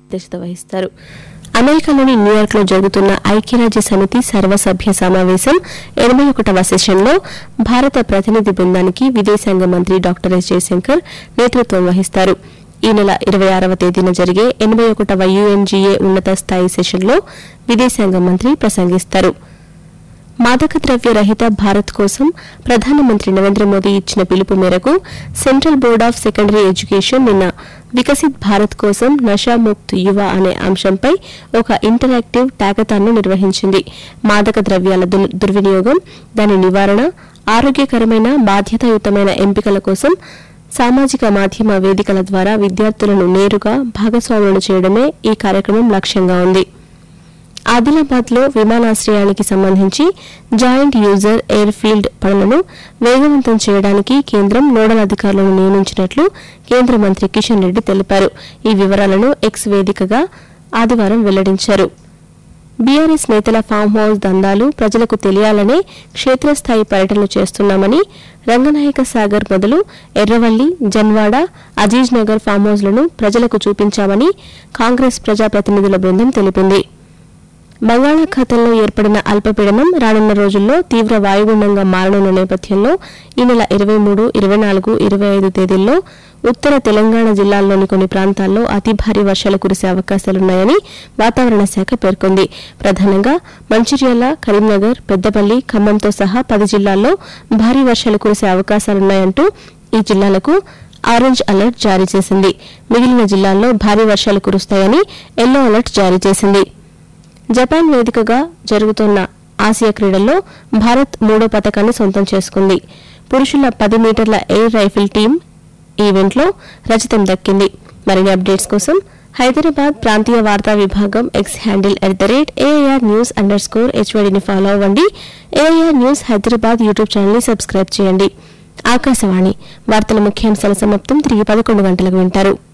అధ్యక్షత వహిస్తారు అమెరికాలోని న్యూయార్క్లో జరుగుతున్న ఐక్యరాజ్య సమితి సర్వసభ్య సమావేశం ఎనభై ఒకటవ సెషన్లో భారత ప్రతినిధి బృందానికి విదేశాంగ మంత్రి డాక్టర్ ఎస్ జయశంకర్ నేతృత్వం వహిస్తారు ఈ నెల ఇరవై ఆరవ తేదీన జరిగే ఎనభై ఒకటవ యుఎన్జీఏ ఉన్నత స్థాయి సెషన్లో విదేశాంగ మంత్రి ప్రసంగిస్తారు మాదక ద్రవ్య రహిత భారత్ కోసం ప్రధానమంత్రి నరేంద్ర మోదీ ఇచ్చిన పిలుపు మేరకు central board of secondary education నిన్న వికసిత్ భారత్ కోసం నషాముక్త్ యువ అనే అంశంపై ఒక ఇంటరాక్టివ్ టాకతాన్ను నిర్వహించింది మాదక ద్రవ్యాల దుర్- దుర్వినియోగం దాని నివారణ ఆరోగ్యకరమైన బాధ్యతాయుతమైన ఎంపికల కోసం సామాజిక మాధ్యమ వేదికల ద్వారా విద్యార్థులను నేరుగా భాగస్వాములను చేయడమే ఈ కార్యక్రమం లక్ష్యంగా ఉంది ఆదిలాబాద్ లో విమానాశ్రయానికి సంబంధించి జాయింట్ యూజర్ ఎయిర్ ఫీల్డ్ పనులను వేగవంతం చేయడానికి కేంద్రం నోడల్ అధికారులను నియమించినట్లు కేంద్ర మంత్రి కిషన్ రెడ్డి తెలిపారు ఈ వివరాలను ఎక్స్ వేదికగా ఆదివారం వెల్లడించారు బీఆర్ఎస్ నేతల ఫామ్ హౌస్ దందాలు ప్రజలకు తెలియాలనే క్షేత్రస్థాయి పర్యటనలు చేస్తున్నామని రంగనాయక సాగర్ మొదలు ఎర్రవల్లి జన్వాడ అజీజ్ నగర్ ఫామ్ హౌస్లను ప్రజలకు చూపించామని కాంగ్రెస్ ప్రజాప్రతినిధుల బృందం తెలిపింది బంగాళాఖాతంలో ఏర్పడిన అల్పపీడనం రానున్న రోజుల్లో తీవ్ర వాయుగుండంగా మారనున్న నేపథ్యంలో ఈ నెల ఇరవై మూడు ఇరవై నాలుగు ఇరవై ఐదు తేదీల్లో ఉత్తర తెలంగాణ జిల్లాల్లోని కొన్ని ప్రాంతాల్లో అతి భారీ వర్షాలు కురిసే అవకాశాలున్నాయని వాతావరణ శాఖ పేర్కొంది ప్రధానంగా మంచిర్యాల కరీంనగర్ పెద్దపల్లి ఖమ్మంతో సహా పది జిల్లాల్లో భారీ వర్షాలు కురిసే అవకాశాలున్నాయంటూ ఈ జిల్లాలకు ఆరెంజ్ అలర్ట్ జారీ చేసింది మిగిలిన జిల్లాల్లో భారీ వర్షాలు కురుస్తాయని ఎల్లో అలర్ట్ జారీ చేసింది జపాన్ వేదికగా జరుగుతున్న ఆసియా క్రీడల్లో భారత్ మూడో పథకాన్ని సొంతం చేసుకుంది పురుషుల పది మీటర్ల ఎయిర్ రైఫిల్ టీం ఈవెంట్లో రజతం దక్కింది మరిన్ని అప్డేట్స్ కోసం హైదరాబాద్ ప్రాంతీయ వార్తా విభాగం X handle at the rate AIR news underscore హెచ్వైడిని ఫాలో అవ్వండి ఏఐఆర్ న్యూస్ హైదరాబాద్ యూట్యూబ్ ఛానల్ని సబ్స్క్రైబ్ చేయండి ఆకాశవాణి వార్తల ముఖ్యాంశాల సమాప్తం తిరిగి పదకొండు గంటలకు వింటారు